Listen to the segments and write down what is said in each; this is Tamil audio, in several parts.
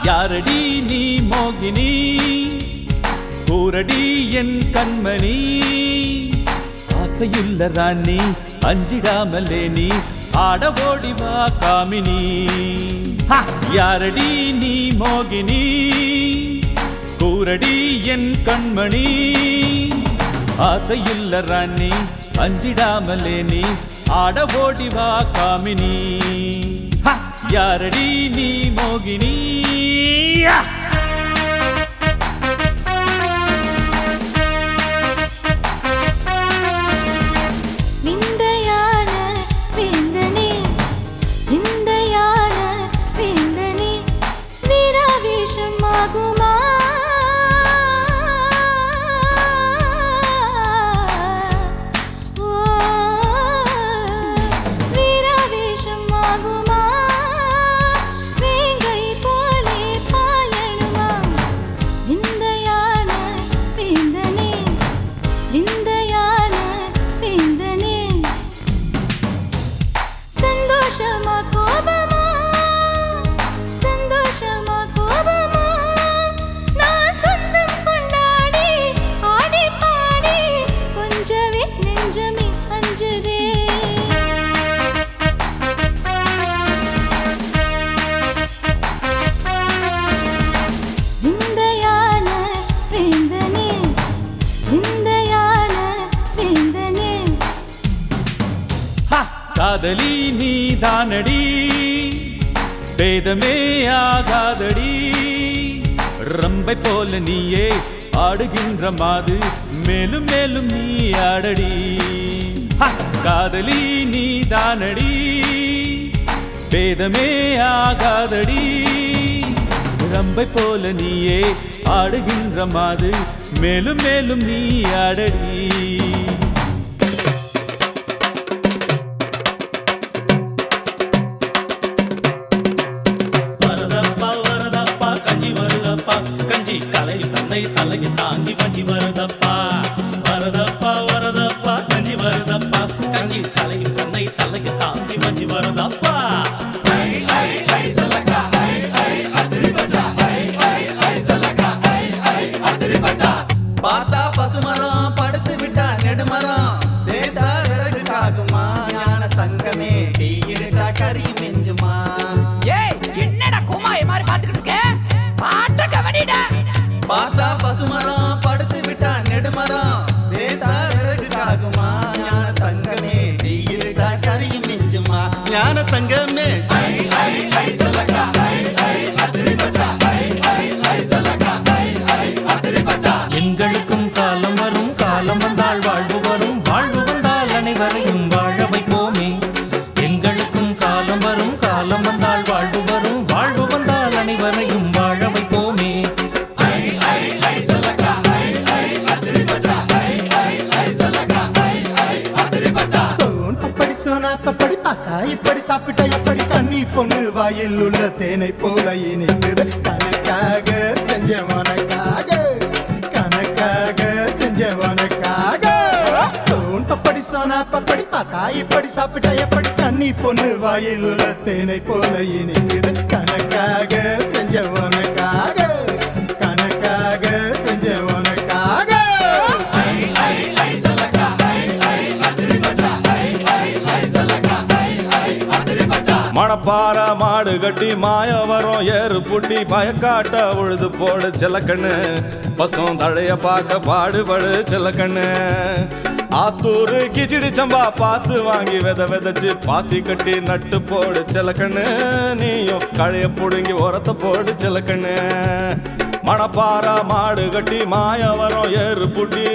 யாரடி நீ மோகினி கூரடி என் கண்மணி ஆசையுள்ள ராணி அஞ்சிடாமலே நீ ஆட ஓடி வா காமினி ஹா! யாரடி நீ மோகினி கூரடி என் கண்மணி ஆசையுள்ள ராணி அஞ்சிடாமலே நீ ஆட ஓடி வா காமினி ஹா! யாரடி நீ மோகினி யா! விந்தையான வேந்தனே விந்தையான வேந்தனே வீராவேஷமாகுமா ஓ வீராவேஷமாகுமா வேங்கை போலே பாயணுமா விந்தையான வேந்தனே விந்தையான வேந்தனே சந்தோஷமா கோபமா சந்தோஷமா கோபமா நான் சொந்தம் கொண்டாடி ஆடி பாடி கொஞ்சமே நெஞ்சமே அஞ்சுதே விந்தையான வேந்தனே விந்தையான வேந்தனே ஹா! காதலி நீ தானடி வேதமே ஆகாதடி ரம்பை போல நீயே ஆடுகின்ற மாது மேலும் மேலும் நீ ஆடடி ஹா! காதலி நீ தானடி வேதமே ஆகாதடி ரம்பை போல நீயே ஆடுகின்ற மாது மேலும் மேலும் நீ ஆடடி வரதப்பா வரதப்பா கஞ்சி வருதப்பா கஞ்சி கலை தன்னை தலையை தாங்கி வஞ்சி வருதப்பா வரதப்பா வரதப்பா கஞ்சி வருதப்பா கஞ்சி கலை தன்னை தலையை தாங்கி வஞ்சி வருதப்பா பார்த்தா பசுமரம் படுத்து விட்டா நெடுமரம் சேதா விறகு காகுமா ஞான தங்கமே டீ இருட்டா கறி மிஞ்சுமா ஏய் என்னடா குமாய மாதிரி பாத்துக்கிட்டு இருக்க பாட்ட கவனிடா பார்த்தா பசுமரம் படுத்து விட்டா நெடுமரம் சேதா விறகு காகுமா ஞான தங்கமே டீ இருட்டா கறி மிஞ்சுமா ஞான தங்கமே எங்களுக்கும் காலம் வரும் காலம் வந்தால் வாழ்வு வரும் வாழ்வு வந்தால் அனைவரையும் வாழ வைப்போமே எங்களுக்கும் காலம் வரும் காலம் வந்தால் வாழ்வு வரும் வாழ்வு வந்தால் அனைவரையும் வாழ வைப்போமே சோன் பப்படி சோனா பப்படி பார்த்தா இப்படி சாப்பிட்டா எப்படி கண்ணி பொண்ணு வாயில் உள்ள தேனை போல இனிக்குது கணக்காக செஞ்சவனக்காக கணக்காக செஞ்சவனக்காக சோன் பப்படி சோனா பப்படி பார்த்தா இப்படி சாப்பிட்டா எப்படி கண்ணி பொண்ணு வாயில் உள்ள தேனை போல இனிக்குது கணக்காக செஞ்சவனக்காக கணக்காக செஞ்சவனக்காக மணப்பாற மாடு கட்டி மாயவரம் ஏறு புட்டி பயக்காட்ட உழுது போடு சிலக்கண்ணு பசும் தழைய பார்க்க பாடுபடு சிலக்கண்ணு ஆத்தூரு கிச்சிடி சம்பா பார்த்து வாங்கி வித விதைச்சு பாத்தி கட்டி நட்டு போடு சிலக்கண்ணு நீயும் கழைய புடுங்கி உரத்த போடு சிலக்கண்ணு மணப்பாற மாடு கட்டி மாயவரம் ஏறு புட்டி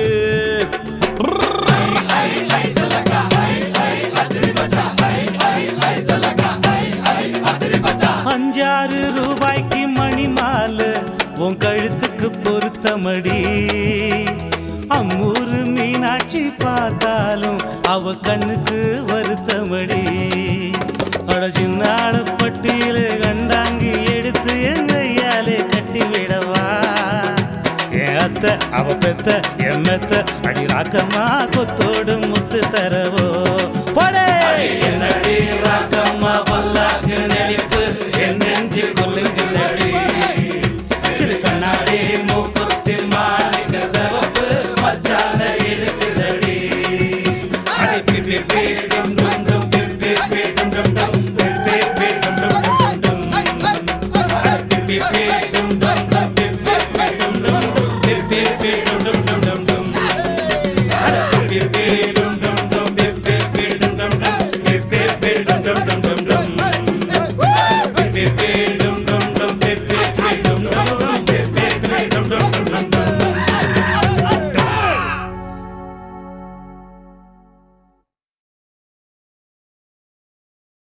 அஞ்சாறு ரூபாய்க்கு மணி மாலை உன் கழுத்துக்கு பொருத்தமடி அம்மூரு மீனாட்சி பார்த்தாலும் அவ கண்ணுக்கு வருத்தமடி அட சின்னாட பட்டியல கண்டாங்கி எடுத்து என் கையாலே கட்டி விடவா என் அத்தை அவ பெத்த என் மெத்த அடி ராக்கம்மா கொத்தோடும்